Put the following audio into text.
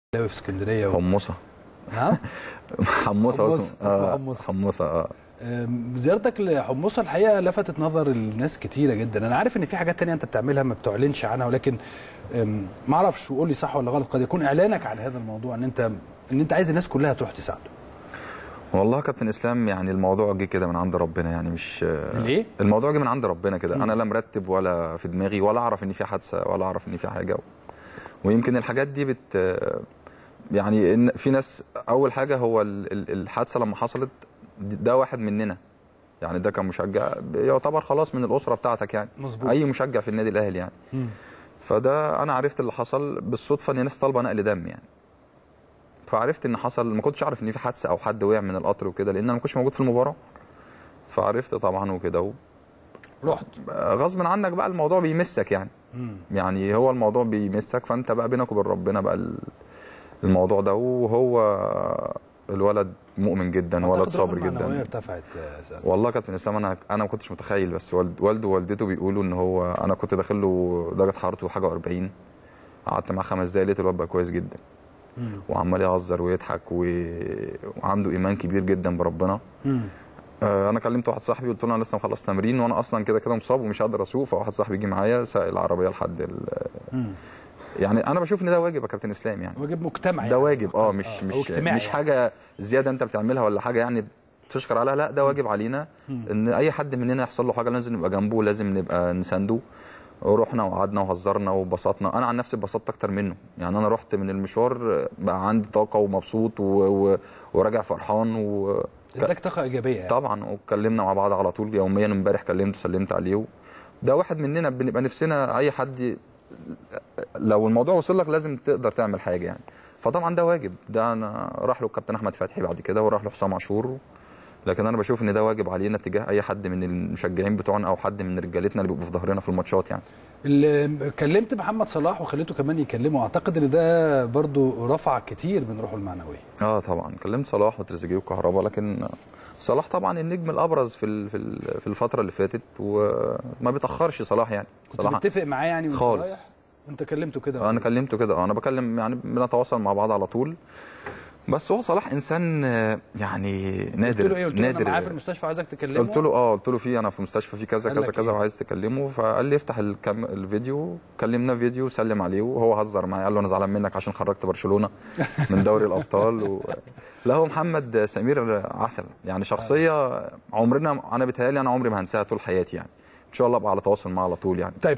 في اسكندريه و... حمصه نعم حمصه حمص، اسمه اسمه آه، حمص. حمصه اه أم، زيارتك لحمصه الحقيقه لفتت نظر الناس كتيره جدا انا عارف ان في حاجات تانية انت بتعملها ما بتعلنش عنها ولكن أم، ما اعرفش وقول لي صح ولا غلط قد يكون اعلانك عن هذا الموضوع ان انت ان انت عايز الناس كلها تروح تساعده والله يا كابتن اسلام يعني الموضوع جه كده من عند ربنا يعني مش ليه؟ الموضوع جه من عند ربنا كده انا لا مرتب ولا في دماغي ولا اعرف ان في حادثه ولا اعرف ان في حاجه ويمكن الحاجات دي بت يعني إن في ناس اول حاجه هو ال- ال- الحادثه لما حصلت ده واحد مننا يعني ده كمشجع يعتبر خلاص من الاسره بتاعتك يعني مظبوط. اي مشجع في النادي الاهلي يعني مم. فده انا عرفت اللي حصل بالصدفه ان ناس طالبه نقل دم يعني فعرفت ان حصل ما كنتش اعرف ان في حادثه او حد وقع من القطر وكده لان انا ما كنتش موجود في المباراه فعرفت طبعا وكده و... رحت غصب عنك بقى الموضوع بيمسك يعني مم. يعني هو الموضوع بيمسك فانت بقى بينك وبين ربنا بقى ال- الموضوع ده وهو الولد مؤمن جدا ولد أعتقد روحه صابر المعنوية جدا ارتفعت يا سعد. والله كابتن اسلام انا انا ما كنتش متخيل بس والد والده ووالدته بيقولوا ان هو انا كنت داخل له درجه حرارته حاجه 40 قعدت معاه خمس دقايق لقيت الواد بقى كويس جدا مم. وعمال يهزر ويضحك و... وعنده ايمان كبير جدا بربنا مم. آه، انا كلمت واحد صاحبي قلت له انا لسه مخلص تمرين وانا اصلا كده كده مصاب ومش قادر اسوق فواحد صاحبي جه معايا ساق العربيه لحد ال... مم. يعني انا بشوف ان ده واجب يا كابتن اسلام يعني واجب مجتمعي ده يعني. واجب اه مش أو مش اجتماعي مش يعني. حاجه زياده انت بتعملها ولا حاجه يعني تشكر عليها لا ده واجب علينا ان اي حد مننا يحصل له حاجه لازم نبقى جنبه لازم نبقى نسانده ورحنا وقعدنا وهزرنا وبسطنا انا عن نفسي اتبسطت اكتر منه يعني انا رحت من المشوار بقى عندي طاقه ومبسوط و... و... وراجع فرحان و... اداك طاقه ايجابيه يعني. طبعا واتكلمنا مع بعض على طول يوميا امبارح كلمته سلمت عليه ده واحد مننا بنبقى نفسنا اي حد ي- لو الموضوع وصل لك لازم تقدر تعمل حاجه يعني فطبعا ده واجب ده انا راح له الكابتن احمد فتحي بعد كده وراح له حسام عاشور لكن انا بشوف ان ده واجب علينا تجاه اي حد من المشجعين بتوعنا او حد من رجالتنا اللي بيبقوا في ظهرنا في الماتشات يعني اللي كلمت محمد صلاح وخليته كمان يكلمه اعتقد ان ده برضو رفع كتير من روحه المعنويه اه طبعا كلمت صلاح وتريزيجيه وكهربا لكن صلاح طبعا النجم الابرز في ال- في ال- في الفتره اللي فاتت وما بيتاخرش صلاح يعني كنت صلاح متفق معاه يعني وانت خالص. رايح انت كلمته كده انا كلمته كده اه انا بكلم يعني بنتواصل مع بعض على طول بس هو صلاح انسان آه، يعني نادر قلت له ايه قلت له انا نادر معاه في المستشفى عايزك تكلمه قلت له اه قلت له في انا في مستشفى في كذا قال كذا لك كذا إيه؟ وعايز تكلمه فقال لي افتح الكم الفيديو كلمنا فيديو سلم عليه وهو هزر معايا قال له انا زعلان منك عشان خرجت برشلونه من دوري الابطال و... لا هو محمد سمير عسل يعني شخصيه عمرنا انا بيتهيألي انا عمري ما هنساها طول حياتي يعني ان شاء الله ابقى على تواصل معاه على طول يعني طيب